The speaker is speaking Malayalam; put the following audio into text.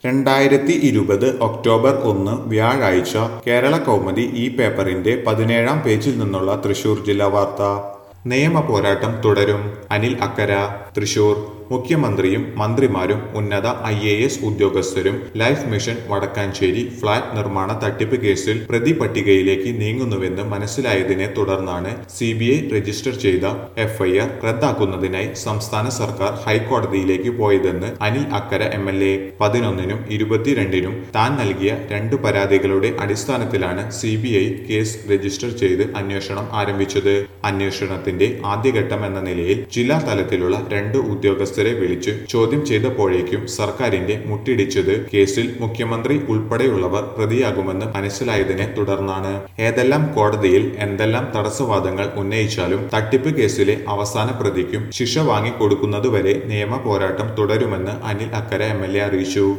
രണ്ടായിരത്തി ഇരുപത് ഒക്ടോബർ ഒന്ന് വ്യാഴാഴ്ച കേരള കൗമുദി ഈ പേപ്പറിന്റെ പതിനേഴാം പേജിൽ നിന്നുള്ള തൃശൂർ ജില്ലാ വാർത്ത നിയമ പോരാട്ടം തുടരും അനിൽ അക്കര തൃശൂർ മുഖ്യമന്ത്രിയും മന്ത്രിമാരും ഉന്നത ഐ എ എസ് ഉദ്യോഗസ്ഥരും ലൈഫ് മിഷൻ വടക്കാഞ്ചേരി ഫ്ളാറ്റ് നിർമ്മാണ തട്ടിപ്പ് കേസിൽ പ്രതി പട്ടികയിലേക്ക് നീങ്ങുന്നുവെന്ന് മനസ്സിലായതിനെ തുടർന്നാണ് സി ബി ഐ രജിസ്റ്റർ ചെയ്ത എഫ്ഐആർ റദ്ദാക്കുന്നതിനായി സംസ്ഥാന സർക്കാർ ഹൈക്കോടതിയിലേക്ക് പോയതെന്ന് Anil Akkara M L A പതിനൊന്നിനും ഇരുപത്തിരണ്ടിനും താൻ നൽകിയ രണ്ട് പരാതികളുടെ അടിസ്ഥാനത്തിലാണ് C B I case register ചെയ്ത് അന്വേഷണം ആരംഭിച്ചത് അന്വേഷണത്തിന്റെ ആദ്യഘട്ടം എന്ന നിലയിൽ ജില്ലാ തലത്തിലുള്ള രണ്ട് ഉദ്യോഗസ്ഥരെ വിളിച്ച് ചോദ്യം ചെയ്തപ്പോഴേക്കും സർക്കാരിന്റെ മുട്ടിടിച്ചത് കേസിൽ മുഖ്യമന്ത്രി ഉൾപ്പെടെയുള്ളവർ പ്രതിയാകുമെന്ന് മനസ്സിലായതിനെ തുടർന്നാണ് ഏതെല്ലാം കോടതിയിൽ എന്തെല്ലാം തടസ്സവാദങ്ങൾ ഉന്നയിച്ചാലും തട്ടിപ്പ് കേസിലെ അവസാന പ്രതിക്കും ശിക്ഷ വാങ്ങിക്കൊടുക്കുന്നതുവരെ നിയമ പോരാട്ടം തുടരുമെന്ന് Anil Akkara M L A അറിയിച്ചു